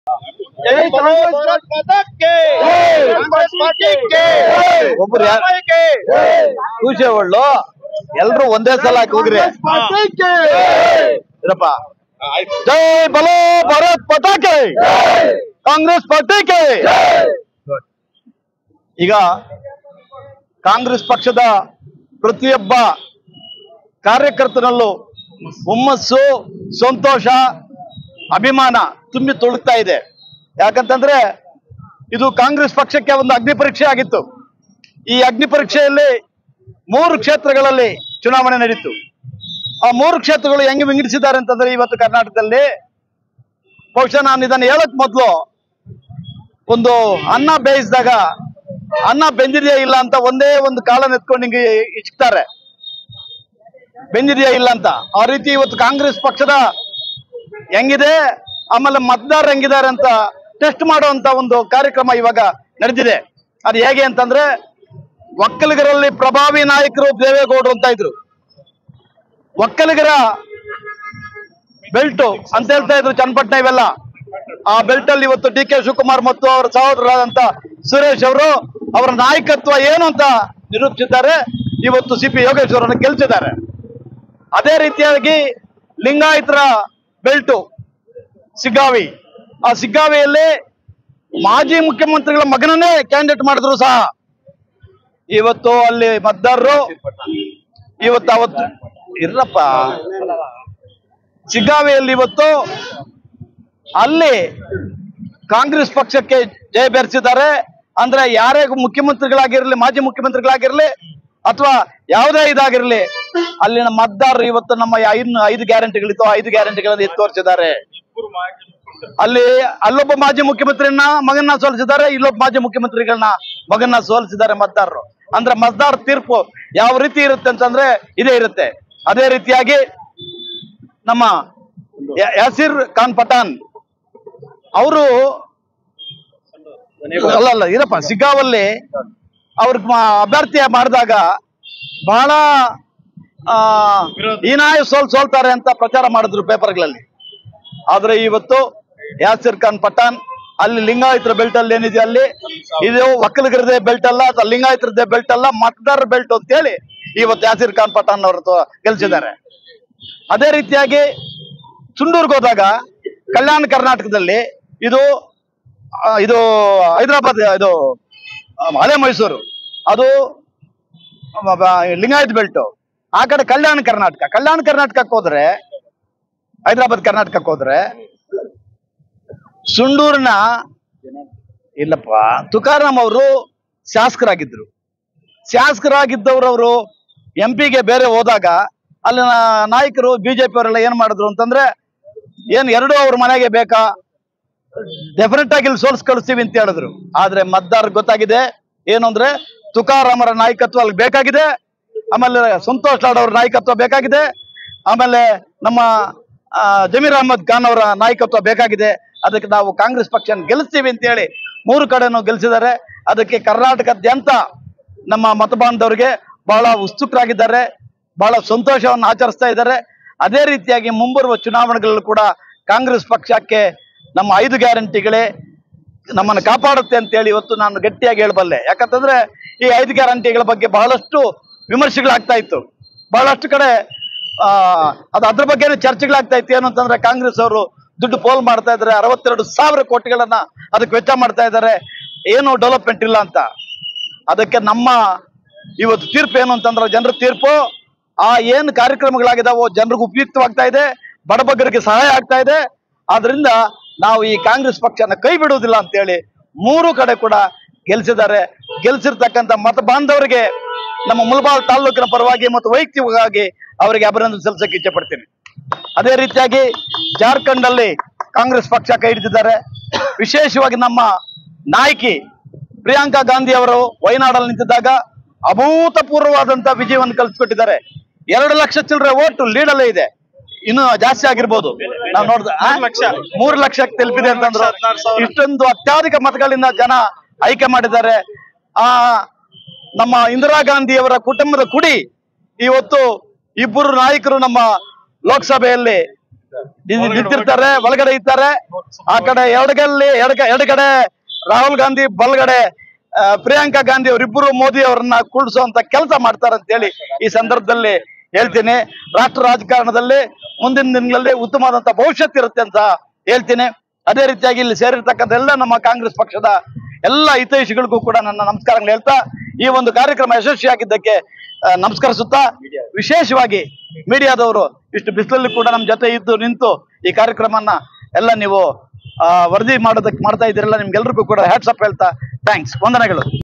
ಜೈ ಕಾಂಗ್ರೆಸ್ ಪದಕ್ಕೆ ಕಾಂಗ್ರೆಸ್ ಪಾರ್ಟಿಗೆ ಒಬ್ರು ಯಾರು ಖುಷಿ ಒಳ್ಳು ಎಲ್ರು ಒಂದೇ ಸಲ ಹಾಕಿ ಹೋಗ್ರಿ ಇರಪ್ಪ ಜೈ ಬಲೋ ಭಾರತ್ ಪತಾಕೆ ಕಾಂಗ್ರೆಸ್ ಪಾರ್ಟಿಗೆ ಈಗ ಕಾಂಗ್ರೆಸ್ ಪಕ್ಷದ ಪ್ರತಿಯೊಬ್ಬ ಕಾರ್ಯಕರ್ತನಲ್ಲೂ ಹುಮ್ಮಸ್ಸು ಸಂತೋಷ ಅಭಿಮಾನ ತುಂಬಿ ತುಳುಕ್ತಾ ಇದೆ ಯಾಕಂತಂದ್ರೆ ಇದು ಕಾಂಗ್ರೆಸ್ ಪಕ್ಷಕ್ಕೆ ಒಂದು ಅಗ್ನಿ ಪರೀಕ್ಷೆ ಆಗಿತ್ತು ಈ ಅಗ್ನಿ ಪರೀಕ್ಷೆಯಲ್ಲಿ ಮೂರು ಕ್ಷೇತ್ರಗಳಲ್ಲಿ ಚುನಾವಣೆ ನಡೀತು ಆ ಮೂರು ಕ್ಷೇತ್ರಗಳು ಹೆಂಗೆ ವಿಂಗಡಿಸಿದ್ದಾರೆ ಅಂತಂದ್ರೆ ಇವತ್ತು ಕರ್ನಾಟಕದಲ್ಲಿ ಬಹುಶಃ ನಾನು ಇದನ್ನು ಹೇಳಕ್ ಮೊದಲು ಒಂದು ಅನ್ನ ಬೇಯಿಸಿದಾಗ ಅನ್ನ ಬೆಂದಿದೆಯಾ ಇಲ್ಲ ಅಂತ ಒಂದೇ ಒಂದು ಕಾಲನ್ನ ಎತ್ಕೊಂಡು ಹಿಂಗೆ ಇಚ್ತಾರೆ ಬೆಂದಿದೆಯಾ ಇಲ್ಲ ಅಂತ ಆ ರೀತಿ ಇವತ್ತು ಕಾಂಗ್ರೆಸ್ ಪಕ್ಷದ ಹೆಂಗಿದೆ ಆಮೇಲೆ ಮತದಾರರು ಹೆಂಗಿದ್ದಾರೆ ಅಂತ ಟೆಸ್ಟ್ ಮಾಡುವಂತ ಒಂದು ಕಾರ್ಯಕ್ರಮ ಇವಾಗ ನಡೆದಿದೆ ಅದು ಹೇಗೆ ಅಂತಂದ್ರೆ ಒಕ್ಕಲಿಗರಲ್ಲಿ ಪ್ರಭಾವಿ ನಾಯಕರು ದೇವೇಗೌಡರು ಅಂತ ಇದ್ರು ಒಕ್ಕಲಿಗರ ಬೆಲ್ಟು ಅಂತ ಹೇಳ್ತಾ ಇದ್ರು ಚನ್ನಪಟ್ಟಣ ಇವೆಲ್ಲ ಆ ಬೆಲ್ಟ್ ಅಲ್ಲಿ ಇವತ್ತು ಡಿ ಕೆ ಶಿವಕುಮಾರ್ ಮತ್ತು ಅವರ ಸಹೋದರರಾದಂತ ಸುರೇಶ್ ಅವರು ಅವರ ನಾಯಕತ್ವ ಏನು ಅಂತ ನಿರೂಪಿಸಿದ್ದಾರೆ ಇವತ್ತು ಸಿ ಪಿ ಯೋಗೇಶ್ವರನ್ನು ಗೆಲ್ಸಿದ್ದಾರೆ ಅದೇ ರೀತಿಯಾಗಿ ಲಿಂಗಾಯತರ ಬೆಲ್ಟು ಸಿಗ್ಗಾವಿ ಆ ಸಿಗ್ಗಾವಿಯಲ್ಲಿ ಮಾಜಿ ಮುಖ್ಯಮಂತ್ರಿಗಳ ಮಗನನ್ನೇ ಕ್ಯಾಂಡಿಡೇಟ್ ಮಾಡಿದ್ರು ಸಹ ಇವತ್ತು ಅಲ್ಲಿ ಮತದಾರರು ಇವತ್ತು ಅವತ್ತು ಇರ್ರಪ್ಪ ಸಿಗ್ಗಾವಿಯಲ್ಲಿ ಇವತ್ತು ಅಲ್ಲಿ ಕಾಂಗ್ರೆಸ್ ಪಕ್ಷಕ್ಕೆ ಜಯ ಬೆರೆಸಿದ್ದಾರೆ ಅಂದ್ರೆ ಯಾರೇ ಮುಖ್ಯಮಂತ್ರಿಗಳಾಗಿರ್ಲಿ ಮಾಜಿ ಮುಖ್ಯಮಂತ್ರಿಗಳಾಗಿರ್ಲಿ ಅಥವಾ ಯಾವುದೇ ಇದಾಗಿರ್ಲಿ ಅಲ್ಲಿನ ಮತದಾರರು ಇವತ್ತು ನಮ್ಮ ಐದು ಐದು ಗ್ಯಾರಂಟಿಗಳಿತ್ತು ಐದು ಗ್ಯಾರಂಟಿಗಳನ್ನು ಎತ್ತು ತೋರಿಸಿದ್ದಾರೆ ಅಲ್ಲಿ ಅಲ್ಲೊಬ್ಬ ಮಾಜಿ ಮುಖ್ಯಮಂತ್ರಿಯನ್ನ ಮಗನ್ನ ಸೋಲಿಸಿದ್ದಾರೆ ಇಲ್ಲೊಬ್ಬ ಮಾಜಿ ಮುಖ್ಯಮಂತ್ರಿಗಳನ್ನ ಮಗನ್ನ ಸೋಲಿಸಿದ್ದಾರೆ ಮತದಾರರು ಅಂದ್ರೆ ಮತದಾರ ತೀರ್ಪು ಯಾವ ರೀತಿ ಇರುತ್ತೆ ಅಂತಂದ್ರೆ ಇದೇ ಇರುತ್ತೆ ಅದೇ ರೀತಿಯಾಗಿ ನಮ್ಮ ಯಾ- ಯಾಸಿರ್ ಖಾನ್ ಪಠಾನ್ ಅವರು ಅಲ್ಲ ಅಲ್ಲ ಇರಪ್ಪ ಸಿಗ್ಗಾವಲ್ಲಿ ಅವ್ರಿಗೆ ಮ- ಅಭ್ಯರ್ಥಿ ಮಾಡಿದಾಗ ಬಹಳ ಆ, ಹೀನಾಯ ಸೋಲ್ ಸೋಲ್ತಾರೆ ಅಂತ ಪ್ರಚಾರ ಮಾಡಿದ್ರು ಪೇಪರ್ಗಳಲ್ಲಿ ಆದ್ರೆ ಇವತ್ತು ಯಾಸಿರ್ ಖಾನ್ ಪಠಾನ್ ಅಲ್ಲಿ ಲಿಂಗಾಯತರ ಬೆಲ್ಟ್ ಅಲ್ಲಿ ಏನಿದೆ ಅಲ್ಲಿ ಇದು ಒಕ್ಕಲಿಗರದೇ ಬೆಲ್ಟ್ ಅಲ್ಲ ಅಥವಾ ಲಿಂಗಾಯತರದೇ ಬೆಲ್ಟ್ ಅಲ್ಲ ಮತದಾರರ ಬೆಲ್ಟ್ ಅಂತ ಹೇಳಿ ಇವತ್ತು ಯಾಸಿರ್ ಖಾನ್ ಪಠಾನ್ ಅವರು ಗೆಲ್ಸಿದ್ದಾರೆ ಅದೇ ರೀತಿಯಾಗಿ ಸುಂಡೂರ್ಗೆ ಹೋದಾಗ ಕಲ್ಯಾಣ ಕರ್ನಾಟಕದಲ್ಲಿ ಇದು ಆ, ಇದು ಹೈದರಾಬಾದ್ ಇದು ಆ, ಹಳೆ ಮೈಸೂರು ಅದು ಆ, ಬ- ಲಿಂಗಾಯತ್ ಬೆಲ್ಟ್ ಆ ಕಡೆ ಕಲ್ಯಾಣ ಕರ್ನಾಟಕ ಕಲ್ಯಾಣ ಕರ್ನಾಟಕಕ್ಕೆ ಹೋದ್ರೆ ಹೈದರಾಬಾದ್ ಕರ್ನಾಟಕಕ್ಕೆ ಹೋದ್ರೆ ಸುಂಡೂರಿನ ಇಲ್ಲಪ್ಪ ತುಕಾರಾಮ್ ಅವರು ಶಾಸಕರಾಗಿದ್ರು ಶಾಸಕರಾಗಿದ್ದವರು ಅವರು ಎಂ ಪಿಗೆ ಬೇರೆ ಹೋದಾಗ ಅಲ್ಲಿನ ನಾಯಕರು ಬಿಜೆಪಿ ಅವರೆಲ್ಲ ಏನ್ ಮಾಡಿದ್ರು ಅಂತಂದ್ರೆ ಏನ್ ಎರಡು ಅವ್ರ ಮನೆಗೆ ಬೇಕಾ ಡೆಫಿನೆಟ್ ಆಗಿ ಇಲ್ಲಿ ಸೋಲ್ಸ್ ಕಳಿಸ್ತೀವಿ ಅಂತ ಹೇಳಿದ್ರು ಆದ್ರೆ ಮತದಾರ ಗೊತ್ತಾಗಿದೆ ಏನು ಅಂದ್ರೆ ತುಕಾರಾಮರ ನಾಯಕತ್ವ ಅಲ್ಲಿ ಬೇಕಾಗಿದೆ ಆಮೇಲೆ ಸಂತೋಷ್ ಲಾಡ್ ಅವರ ನಾಯಕತ್ವ ಬೇಕಾಗಿದೆ ಆಮೇಲೆ ನಮ್ಮ ಆ, ಜಮೀರ್ ಅಹಮದ್ ಖಾನ್ ಅವರ ನಾಯಕತ್ವ ಬೇಕಾಗಿದೆ ಅದಕ್ಕೆ ನಾವು ಕಾಂಗ್ರೆಸ್ ಪಕ್ಷ ಗೆಲ್ಲಿಸ್ತೀವಿ ಅಂತ ಹೇಳಿ ಮೂರು ಕಡೆನೂ ಗೆಲ್ಲಿಸಿದ್ದಾರೆ ಅದಕ್ಕೆ ಕರ್ನಾಟಕದಾದ್ಯಂತ ನಮ್ಮ ಮತ ಬಾಂಧವರಿಗೆ ಬಹಳ ಉತ್ಸುಕರಾಗಿದ್ದಾರೆ ಬಹಳ ಸಂತೋಷವನ್ನು ಆಚರಿಸ್ತಾ ಇದ್ದಾರೆ ಅದೇ ರೀತಿಯಾಗಿ ಮುಂಬರುವ ಚುನಾವಣೆಗಳಲ್ಲೂ ಕೂಡ ಕಾಂಗ್ರೆಸ್ ಪಕ್ಷಕ್ಕೆ ನಮ್ಮ ಐದು ಗ್ಯಾರಂಟಿಗಳೇ ನಮ್ಮನ್ನು ಕಾಪಾಡುತ್ತೆ ಅಂತ ಹೇಳಿ ಇವತ್ತು ನಾನು ಗಟ್ಟಿಯಾಗಿ ಹೇಳಬಲ್ಲೆ ಯಾಕಂತಂದ್ರೆ ಈ ಐದು ಗ್ಯಾರಂಟಿಗಳ ಬಗ್ಗೆ ಬಹಳಷ್ಟು ವಿಮರ್ಶೆಗಳಾಗ್ತಾ ಇತ್ತು ಬಹಳಷ್ಟು ಕಡೆ ಆ ಅದು ಅದ್ರ ಬಗ್ಗೆನೇ ಚರ್ಚೆಗಳಾಗ್ತಾ ಇತ್ತು ಏನು ಅಂತಂದ್ರೆ ಕಾಂಗ್ರೆಸ್ ಅವರು ದುಡ್ಡು ಪೋಲ್ ಮಾಡ್ತಾ ಇದ್ದಾರೆ ಅರವತ್ತೆರಡು ಸಾವಿರ ಕೋಟಿಗಳನ್ನ ಅದಕ್ಕೆ ವೆಚ್ಚ ಮಾಡ್ತಾ ಇದ್ದಾರೆ ಏನು ಡೆವಲಪ್ಮೆಂಟ್ ಇಲ್ಲ ಅಂತ ಅದಕ್ಕೆ ನಮ್ಮ ಇವತ್ತು ತೀರ್ಪು ಏನು ಅಂತಂದ್ರೆ ಜನರ ತೀರ್ಪು ಆ ಏನು ಕಾರ್ಯಕ್ರಮಗಳಾಗಿದಾವೋ ಜನರಿಗೆ ಉಪಯುಕ್ತವಾಗ್ತಾ ಇದೆ ಬಡಬಗ್ಗರಿಗೆ ಸಹಾಯ ಆಗ್ತಾ ಇದೆ ಆದ್ರಿಂದ ನಾವು ಈ ಕಾಂಗ್ರೆಸ್ ಪಕ್ಷನ ಕೈ ಬಿಡುವುದಿಲ್ಲ ಅಂತೇಳಿ ಮೂರು ಕಡೆ ಕೂಡ ಗೆಲ್ಸಿದ್ದಾರೆ ಗೆಲ್ಸಿರ್ತಕ್ಕಂಥ ಮತ ಬಾಂಧವರಿಗೆ ನಮ್ಮ ಮುಲ್ಬಾಲ್ ತಾಲೂಕಿನ ಪರವಾಗಿ ಮತ್ತು ವೈಯಕ್ತಿಕವಾಗಿ ಅವರಿಗೆ ಅಭಿನಂದನೆ ಸಲ್ಲಿಸಕ್ಕೆ ಇಚ್ಛೆ ಪಡ್ತೀನಿ ಅದೇ ರೀತಿಯಾಗಿ ಜಾರ್ಖಂಡ್ ಅಲ್ಲಿ ಕಾಂಗ್ರೆಸ್ ಪಕ್ಷ ಕೈ ಹಿಡಿದಿದ್ದಾರೆ ವಿಶೇಷವಾಗಿ ನಮ್ಮ ನಾಯಕಿ ಪ್ರಿಯಾಂಕಾ ಗಾಂಧಿ ಅವರು ವಯನಾಡಲ್ಲಿ ನಿಂತಿದ್ದಾಗ ಅಭೂತಪೂರ್ವವಾದಂತ ವಿಜಯವನ್ನು ಕಲ್ಪಿಸ್ಕೊಟ್ಟಿದ್ದಾರೆ ಎರಡು ಲಕ್ಷ ಚಿಲ್ಲರೆ ಓಟು ಲೀಡಲ್ಲೇ ಇದೆ ಇನ್ನು ಜಾಸ್ತಿ ಆಗಿರ್ಬೋದು ನಾವು ನೋಡಿದ ಮೂರು ಲಕ್ಷಕ್ಕೆ ತಲುಪಿದೆ ಅಂತಂದ್ರು ಇಷ್ಟೊಂದು ಅತ್ಯಧಿಕ ಮತಗಳಿಂದ ಜನ ಆಯ್ಕೆ ಮಾಡಿದ್ದಾರೆ ಆ ನಮ್ಮ ಇಂದಿರಾ ಗಾಂಧಿಯವರ ಕುಟುಂಬದ ಕುಡಿ ಇವತ್ತು ಇಬ್ಬರು ನಾಯಕರು ನಮ್ಮ ಲೋಕಸಭೆಯಲ್ಲಿ ಇಲ್ಲಿ ನಿಂತಿರ್ತಾರೆ ಒಳಗಡೆ ಇರ್ತಾರೆ ಆ ಕಡೆ ಎಡಗಲ್ಲಿ ಎಡಗ ಎಡಗಡೆ ರಾಹುಲ್ ಗಾಂಧಿ ಬಲಗಡೆ ಆ, ಪ್ರಿಯಾಂಕಾ ಗಾಂಧಿ ಅವರಿಬ್ಬರು ಮೋದಿ ಅವರನ್ನ ಕೂಡಿಸುವಂತ ಕೆಲಸ ಮಾಡ್ತಾರೆ ಅಂತ ಹೇಳಿ ಈ ಸಂದರ್ಭದಲ್ಲಿ ಹೇಳ್ತೀನಿ ರಾಷ್ಟ್ರ ರಾಜಕಾರಣದಲ್ಲಿ ಮುಂದಿನ ದಿನಗಳಲ್ಲಿ ಉತ್ತಮವಾದಂತ ಭವಿಷ್ಯತ್ ಇರುತ್ತೆ ಅಂತ ಹೇಳ್ತೀನಿ ಅದೇ ರೀತಿಯಾಗಿ ಇಲ್ಲಿ ಸೇರಿರ್ತಕ್ಕಂಥ ಎಲ್ಲ ನಮ್ಮ ಕಾಂಗ್ರೆಸ್ ಪಕ್ಷದ ಎಲ್ಲ ಹಿತೈಷಿಗಳಿಗೂ ಕೂಡ ನನ್ನ ನಮಸ್ಕಾರಗಳು ಹೇಳ್ತಾ ಈ ಒಂದು ಕಾರ್ಯಕ್ರಮ ಯಶಸ್ವಿಯಾಗಿದ್ದಕ್ಕೆ ಆ, ನಮಸ್ಕರಿಸುತ್ತಾ ವಿಶೇಷವಾಗಿ ಮೀಡಿಯಾದವರು ಇಷ್ಟು ಬಿಸಿಲಲ್ಲಿ ಕೂಡ ನಮ್ಮ ಜೊತೆ ಇದ್ದು ನಿಂತು ಈ ಕಾರ್ಯಕ್ರಮನ ಎಲ್ಲ ನೀವು ಆ, ವರದಿ ಮಾಡೋದಕ್ಕೆ ಮಾಡ್ತಾ ಇದ್ದೀರಲ್ಲ ನಿಮ್ಗೆಲ್ರಿಗೂ ಕೂಡ ಹ್ಯಾಟ್ಸಪ್ ಹೇಳ್ತಾ ಥ್ಯಾಂಕ್ಸ್ ವಂದನೆಗಳು